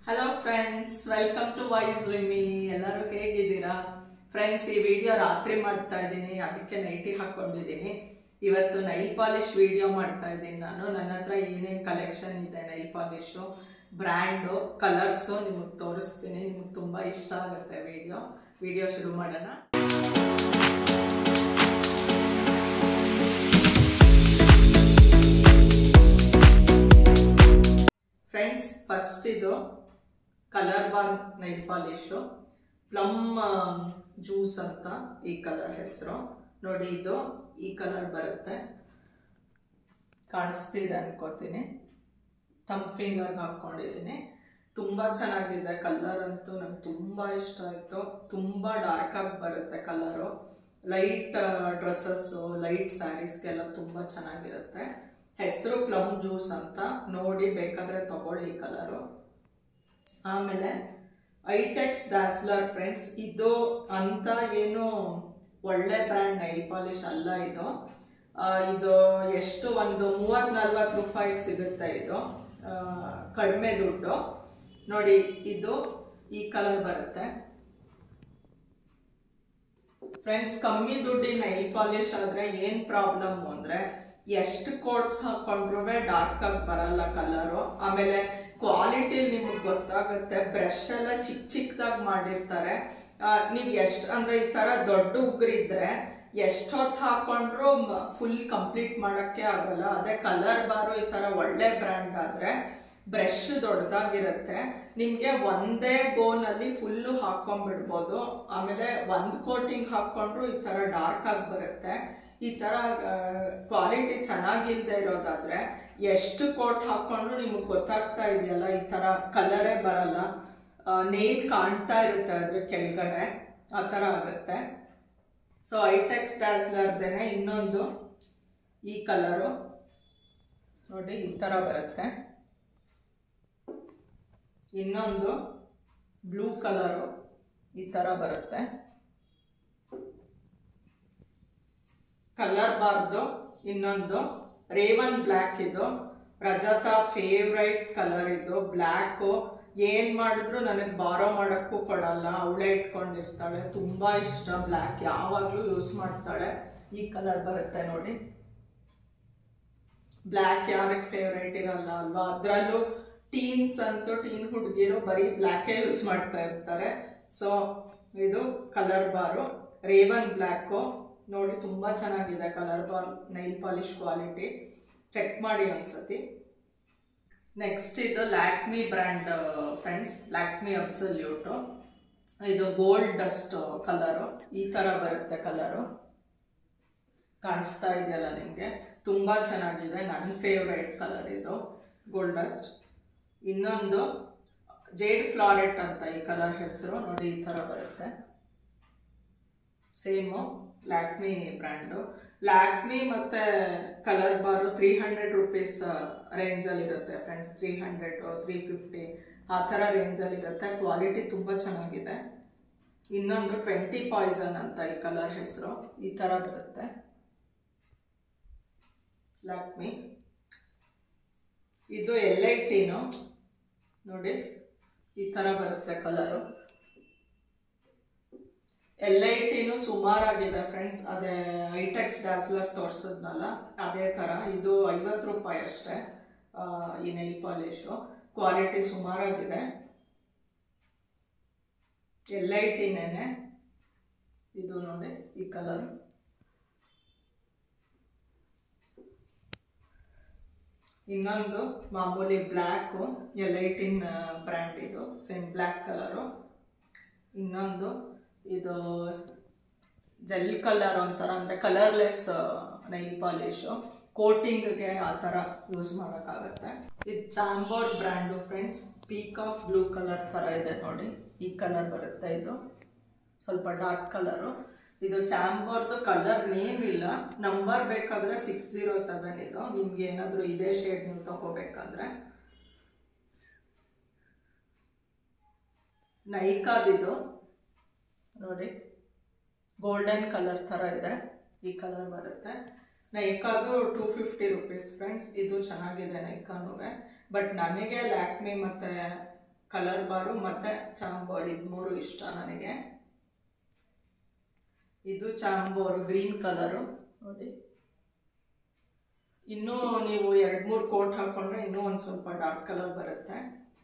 hello friends welcome to voice Vimi ಎಲ್ಲರೂ ಹೇಗಿದ್ದೀರಾ friends ಈ ವಿಡಿಯೋ ರಾತ್ರಿ ಮಾಡ್ತಾ ಇದ್ದೀನಿ ಅದಕ್ಕೆ ನೈಟಿ ಹಾಕೊಂಡಿದ್ದೀನಿ ಇವತ್ತು ನೈಲ್ ಪಾಲಿಶ್ ವಿಡಿಯೋ ಮಾಡ್ತಾ ಇದ್ದೀನಿ ನಾನು ನನ್ನ ಹತ್ರ ಏನೇನು ಕಲೆಕ್ಷನ್ ಇದೆ ನೈಲ್ ಪಾಲಿಶು ಬ್ರ್ಯಾಂಡು ಕಲರ್ಸು ನಿಮಗೆ ತೋರಿಸ್ತೀನಿ ನಿಮಗೆ ತುಂಬ ಇಷ್ಟ ಆಗುತ್ತೆ ವಿಡಿಯೋ ವಿಡಿಯೋ ಶುರು ಮಾಡೋಣ ಫ್ರೆಂಡ್ಸ್ ಫಸ್ಟ್ ಇದು colour bar nail polish plum juice ಅಂತ ಈ ಕಲರ್ ಹೆಸರು ನೋಡಿ ಇದು ಈ ಕಲರ್ ಬರುತ್ತೆ ಕಾಣಿಸ್ತಿದೆ ಅನ್ಕೋತೀನಿ ತಮ್ಮ ಫಿಂಗರ್ಗೆ ಹಾಕ್ಕೊಂಡಿದ್ದೀನಿ ತುಂಬ ಚೆನ್ನಾಗಿದೆ ಕಲರ್ ಅಂತೂ ನಂಗೆ ತುಂಬ ಇಷ್ಟ ಆಯಿತು ತುಂಬ ಡಾರ್ಕ್ ಆಗಿ ಬರುತ್ತೆ ಕಲರು ಲೈಟ್ ಡ್ರೆಸ್ಸಸ್ಸು ಲೈಟ್ ಸ್ಯಾರೀಸ್ಗೆಲ್ಲ ತುಂಬ ಚೆನ್ನಾಗಿರುತ್ತೆ ಹೆಸರು ಪ್ಲಮ್ ಜ್ಯೂಸ್ ಅಂತ ನೋಡಿ ಬೇಕಾದರೆ ತಗೊಳ್ಳಿ ಈ ಕಲರು ಆಮೇಲೆ ಐಟೆಕ್ಸ್ ಡ್ಯಾಸ್ಲರ್ ಫ್ರೆಂಡ್ಸ್ ಇದು ಅಂತ ಏನು ಒಳ್ಳೆ ಬ್ರ್ಯಾಂಡ್ ನೈಲ್ ಪಾಲಿಶ್ ಅಲ್ಲ ಇದು ಆ, ಇದು ಎಷ್ಟು ಒಂದು ಮೂವತ್ ನಲ್ವತ್ತು ರೂಪಾಯಿಗೆ ಸಿಗುತ್ತೆ ಇದು ಆ, ಕಡಿಮೆ ದುಡ್ಡು ನೋಡಿ ಇದು ಈ ಕಲರ್ ಬರುತ್ತೆ ಫ್ರೆಂಡ್ಸ್ ಕಮ್ಮಿ ದುಡ್ಡಿನ ನೈಲ್ ಪಾಲಿಶ್ ಆದ್ರೆ ಏನ್ ಪ್ರಾಬ್ಲಮ್ ಅಂದ್ರೆ ಎಷ್ಟು ಕೋಟ್ಸ್ ಹಾಕೊಂಡ್ರು ಡಾರ್ಕ್ ಆಗಿ ಬರಲ್ಲ ಕಲರು ಆಮೇಲೆ ಕ್ವಾಲಿಟಿ ನಿಮಗೆ ಗೊತ್ತಾಗುತ್ತೆ ಬ್ರಷ್ ಎಲ್ಲ ಚಿಕ್ಕ ಚಿಕ್ಕದಾಗಿ ಮಾಡಿರ್ತಾರೆ ಆ, ನೀವ್ ಎಷ್ಟ್ ಅಂದ್ರೆ ಈ ತರ ದೊಡ್ಡ ಉಗ್ರಿದ್ರೆ ಎಷ್ಟೊತ್ತು ಹಾಕೊಂಡ್ರು ಫುಲ್ ಕಂಪ್ಲೀಟ್ ಮಾಡಕ್ಕೆ ಆಗಲ್ಲ ಅದೇ ಕಲರ್ ಬಾರು ಈ ತರ ಒಳ್ಳೆ ಬ್ರ್ಯಾಂಡ್ ಆದ್ರೆ ಬ್ರಷ್ ದೊಡ್ಡದಾಗಿರುತ್ತೆ ನಿಮ್ಗೆ ಒಂದೇ ಗೋನಲ್ಲಿ ಫುಲ್ಲು ಹಾಕೊಂಡ್ಬಿಡ್ಬೋದು ಆಮೇಲೆ ಒಂದ್ ಕೋಟಿಂಗ್ ಹಾಕೊಂಡ್ರು ಈ ತರ ಡಾರ್ಕ್ ಆಗಿ ಬರುತ್ತೆ ಈ ತರ ಕ್ವಾಲಿಟಿ ಚೆನ್ನಾಗಿಲ್ದೇ ಇರೋದಾದ್ರೆ ಎಷ್ಟು ಕೋಟ್ ಹಾಕೊಂಡ್ರು ನಿಮಗೆ ಗೊತ್ತಾಗ್ತಾ ಇದೆಯಲ್ಲ ಈ ತರ ಕಲರೇ ಬರಲ್ಲ ನೇಲ್ ಕಾಣ್ತಾ ಇರುತ್ತೆ ಅದ್ರ ಕೆಳಗಡೆ ಆ ಥರ ಆಗುತ್ತೆ ಸೊ ಐಟೆಕ್ಸ್ ಡ್ಯಾಸ್ಲರ್ದೇನೆ ಇನ್ನೊಂದು ಈ ಕಲರು ನೋಡಿ ಈ ಥರ ಬರುತ್ತೆ ಇನ್ನೊಂದು ಬ್ಲೂ ಕಲರು ಈ ಥರ ಬರುತ್ತೆ ಕಲರ್ ಬಾರ್ದು ಇನ್ನೊಂದು ರೇವನ್ ಬ್ಲ್ಯಾಕ್ ಇದು ರಜತಾ ಫೇವ್ರೈಟ್ ಕಲರ್ ಇದು ಬ್ಲ್ಯಾಕು ಏನ್ ಮಾಡಿದ್ರು ನನಗೆ ಬಾರೋ ಮಾಡಕ್ಕೂ ಕೊಡಲ್ಲ ಅವಳೇ ಇಟ್ಕೊಂಡಿರ್ತಾಳೆ ತುಂಬಾ ಇಷ್ಟ ಬ್ಲ್ಯಾಕ್ ಯಾವಾಗ್ಲೂ ಯೂಸ್ ಮಾಡ್ತಾಳೆ ಈ ಕಲರ್ ಬರುತ್ತೆ ನೋಡಿ ಬ್ಲ್ಯಾಕ್ ಯಾರಿಗೆ ಫೇವ್ರೇಟ್ ಇರಲ್ಲ ಅಲ್ವಾ ಅದರಲ್ಲೂ ಟೀನ್ಸ್ ಅಂತೂ ಟೀನ್ ಹುಡುಗಿರು ಬರೀ ಬ್ಲ್ಯಾಕೇ ಯೂಸ್ ಮಾಡ್ತಾ ಇರ್ತಾರೆ ಸೊ ಇದು ಕಲರ್ ಬಾರು ರೇವನ್ ಬ್ಲ್ಯಾಕು ನೋಡಿ ತುಂಬಾ ಚೆನ್ನಾಗಿದೆ colour bar nail polish quality check ಮಾಡಿ ಒಂದ್ಸತಿ ನೆಕ್ಸ್ಟ್ ಇದು Lakme brand friends Lakme absolute ಇದು ಗೋಲ್ಡ್ ಡಸ್ಟ್ ಕಲರು ಈ ಥರ ಬರುತ್ತೆ ಕಲರು ಕಾಣಿಸ್ತಾ ಇದೆಯಲ್ಲ ನಿಮಗೆ ತುಂಬ ಚೆನ್ನಾಗಿದೆ ನನ್ನ ಫೇವ್ರೇಟ್ ಕಲರ್ ಇದು ಗೋಲ್ಡ್ ಡಸ್ಟ್ ಇನ್ನೊಂದು ಜೇಡ್ ಫ್ಲಾರೆಟ್ ಅಂತ ಈ ಕಲರ್ ಹೆಸರು ನೋಡಿ ಈ ಥರ ಬರುತ್ತೆ ಸೇಮು ಲ್ಯಾಕ್ಮಿ ಬ್ರ್ಯಾಂಡು ಲ್ಯಾಕ್ಮಿ ಮತ್ತು colour bar three hundred rupees ರೇಂಜಲ್ಲಿ ಇರುತ್ತೆ friends three hundred three fifty ಆ ಥರ ರೇಂಜಲ್ಲಿ ಇರುತ್ತೆ ಕ್ವಾಲಿಟಿ ತುಂಬ ಚೆನ್ನಾಗಿದೆ ಇನ್ನೊಂದು ಟ್ವೆಂಟಿ ಪಾಯ್ಸನ್ ಅಂತ ಈ ಕಲರ್ ಹೆಸರು ಈ ಥರ ಬರುತ್ತೆ ಲ್ಯಾಕ್ಮಿ ಇದು ಎಲ್ ಐ ಟಿನು ನೋಡಿ ಈ ಥರ ಬರುತ್ತೆ ಕಲರು ಎಲ್ ಐ ಟಿನು ಸುಮಾರಾಗಿದೆ ಫ್ರೆಂಡ್ಸ್ ಅದೇ ಐಟೆಕ್ಸ್ ಡ್ಯಾಸ್ಲರ್ ತೋರಿಸಿದ್ನಲ್ಲ ಅದೇ ಥರ ಇದು ಐವತ್ತು ರೂಪಾಯಿ ಅಷ್ಟೇ ಆ, ಈ ನೈಲ್ ಪಾಲಿಶು ಕ್ವಾಲಿಟಿ ಸುಮಾರಾಗಿದೆ ಎಲ್ ಐ ಟಿನೇನೆ ಇದು ನೋಡಿ ಈ ಕಲರ್ ಇನ್ನೊಂದು ಮಾಮೂಲಿ ಬ್ಲ್ಯಾಕು ಎಲ್ ಐ ಟಿನ್ ಬ್ರ್ಯಾಂಡ್ ಇದು ಸೇಮ್ ಬ್ಲ್ಯಾಕ್ ಕಲರು ಇನ್ನೊಂದು ಇದು ಜೆಲ್ ಕಲರ್ ಒಂಥರ ಅಂದರೆ ಕಲರ್ಲೆಸ್ ನೈಲ್ ಪಾಲಿಶು ಕೋಟಿಂಗ್ಗೆ ಆ ಥರ ಯೂಸ್ ಮಾಡೋಕ್ಕಾಗತ್ತೆ ಇದು Chambor brand friends peacock blue colour ಥರ ಇದೆ ನೋಡಿ ಈ ಕಲರ್ ಬರುತ್ತೆ ಇದು ಸ್ವಲ್ಪ ಡಾರ್ಕ್ ಕಲರು ಇದು ಚಾಂಬೋರ್ದು ಕಲರ್ ನೇಮ್ ಇಲ್ಲ ನಂಬರ್ ಬೇಕಾದರೆ ಸಿಕ್ಸ್ ಜೀರೋ ಸೆವೆನ್ ಇದು ನಿಮ್ಗೆ ಏನಾದರೂ ಇದೇ ಶೇಡ್ ನೀವು ತಗೋಬೇಕಂದ್ರೆ ನೈಕಾದಿದು ನೋಡಿ ಗೋಲ್ಡನ್ ಕಲರ್ ಥರ ಇದೆ ಈ ಕಲರ್ ಬರುತ್ತೆ ನೈಕಾದು ಟೂ ಫಿಫ್ಟಿ ರುಪೀಸ್ ಫ್ರೆಂಡ್ಸ್ ಇದು ಚೆನ್ನಾಗಿದೆ ನೈಕಾನುವೆ ಬಟ್ ನನಗೆ ಲ್ಯಾಕ್ಮಿ ಮತ್ತು ಕಲರ್ ಬಾರು ಮತ್ತು ಚಾಂಬೋರ್ ಇದು ಮೂರು ಇಷ್ಟ ನನಗೆ ಇದು ಚಾಂಬೋರ್ ಗ್ರೀನ್ ಕಲರು ನೋಡಿ ಇನ್ನೂ ನೀವು ಎರಡು ಮೂರು ಕೋಟ್ ಹಾಕೊಂಡ್ರೆ ಇನ್ನೂ ಒಂದು ಸ್ವಲ್ಪ ಡಾರ್ಕ್ ಕಲರ್ ಬರುತ್ತೆ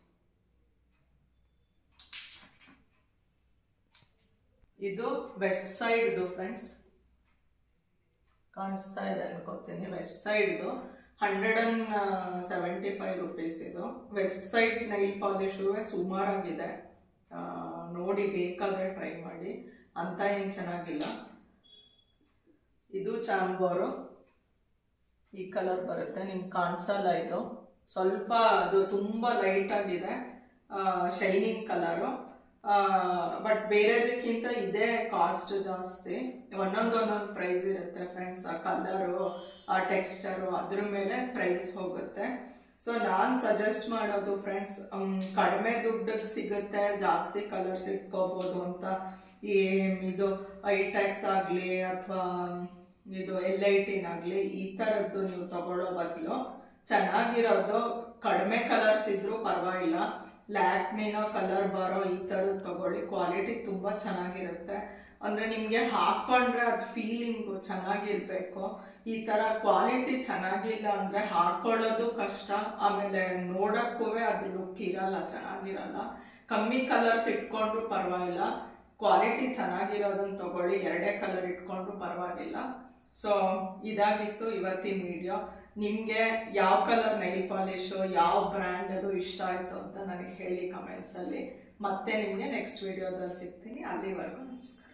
ಇದು ವೆಸ್ಟ್ ಸೈಡ್ದು ಫ್ರೆಂಡ್ಸ್ ಕಾಣಿಸ್ತಾ ಇದೆ ಅನ್ಕೋತೀನಿ ವೆಸ್ಟ್ ಸೈಡ್ದು hundred and seventy five rupees ಇದು ವೆಸ್ಟ್ ಸೈಡ್ ನೈಲ್ ಪಾಲಿಶು ಸುಮಾರಾಗಿದೆ ಆ, ನೋಡಿ ಬೇಕಾದರೆ ಟ್ರೈ ಮಾಡಿ ಅಂತ ಏನು ಚೆನ್ನಾಗಿಲ್ಲ ಇದು ಚಾಂಬೋರು ಈ ಕಲರ್ ಬರುತ್ತೆ ನಿಮ್ಗೆ ಕಾಣಿಸಲ್ಲ ಇದು ಸ್ವಲ್ಪ ಅದು ತುಂಬ ಲೈಟ್ ಆಗಿದೆ ಶೈನಿಂಗ್ ಕಲರು ಬಟ್ ಬೇರೆದಕ್ಕಿಂತ ಇದೇ ಕಾಸ್ಟ್ ಜಾಸ್ತಿ ಒಂದೊಂದು ಒಂದೊಂದು ಪ್ರೈಸ್ ಇರುತ್ತೆ ಫ್ರೆಂಡ್ಸ್ ಆ ಕಲರು ಆ ಟೆಕ್ಸ್ಚರು ಅದ್ರ ಮೇಲೆ ಪ್ರೈಸ್ ಹೋಗುತ್ತೆ ಸೊ ನಾನು ಸಜೆಸ್ಟ್ ಮಾಡೋದು ಫ್ರೆಂಡ್ಸ್ ಕಡಿಮೆ ದುಡ್ಡಿಗೆ ಸಿಗುತ್ತೆ ಜಾಸ್ತಿ ಕಲರ್ಸ್ ಇಟ್ಕೋಬೋದು ಅಂತ ಈ ಇದು ಐಟ್ಯಾಕ್ಸ್ ಆಗಲಿ ಅಥವಾ ಇದು ಎಲ್ ಐ ಟಿನ್ ಆಗಲಿ ಈ ಥರದ್ದು ನೀವು ತಗೊಳ್ಳೋ ಬದಲು ಚೆನ್ನಾಗಿರೋದು ಕಡಿಮೆ ಕಲರ್ಸ್ ಇದ್ರೂ ಪರವಾಗಿಲ್ಲ ಲ್ಯಾಕ್ಮಿನೋ ಕಲರ್ ಬರೋ ಈ ಥರದ್ದು ತಗೊಳ್ಳಿ ಕ್ವಾಲಿಟಿ ತುಂಬ ಚೆನ್ನಾಗಿರುತ್ತೆ ಅಂದರೆ ನಿಮಗೆ ಹಾಕ್ಕೊಂಡ್ರೆ ಅದು ಫೀಲಿಂಗು ಚೆನ್ನಾಗಿರಬೇಕು ಈ ಥರ ಕ್ವಾಲಿಟಿ ಚೆನ್ನಾಗಿಲ್ಲ ಅಂದರೆ ಹಾಕ್ಕೊಳ್ಳೋದು ಕಷ್ಟ ಆಮೇಲೆ ನೋಡೋಕ್ಕೂ ಅದು ಲುಕ್ ಇರಲ್ಲ ಚೆನ್ನಾಗಿರಲ್ಲ ಕಮ್ಮಿ ಕಲರ್ಸ್ ಇಟ್ಕೊಂಡ್ರು ಪರವಾಗಿಲ್ಲ ಕ್ವಾಲಿಟಿ ಚೆನ್ನಾಗಿರೋದನ್ನ ತಗೊಳ್ಳಿ ಎರಡೇ ಕಲರ್ ಇಟ್ಕೊಂಡ್ರು ಪರವಾಗಿಲ್ಲ ಸೊ ಇದಾಗಿತ್ತು ಇವತ್ತಿನ ವಿಡಿಯೋ ನಿಮಗೆ ಯಾವ ಕಲರ್ ನೈಲ್ ಪಾಲಿಶು ಯಾವ ಬ್ರ್ಯಾಂಡ್ ಅದು ಇಷ್ಟ ಆಯಿತು ಅಂತ ನನಗೆ ಹೇಳಿ ಕಮೆಂಟ್ಸಲ್ಲಿ ಮತ್ತೆ ನಿಮಗೆ ನೆಕ್ಸ್ಟ್ ವಿಡಿಯೋದಲ್ಲಿ ಸಿಗ್ತೀನಿ ಅಲ್ಲಿವರೆಗೂ ನಮಸ್ಕಾರ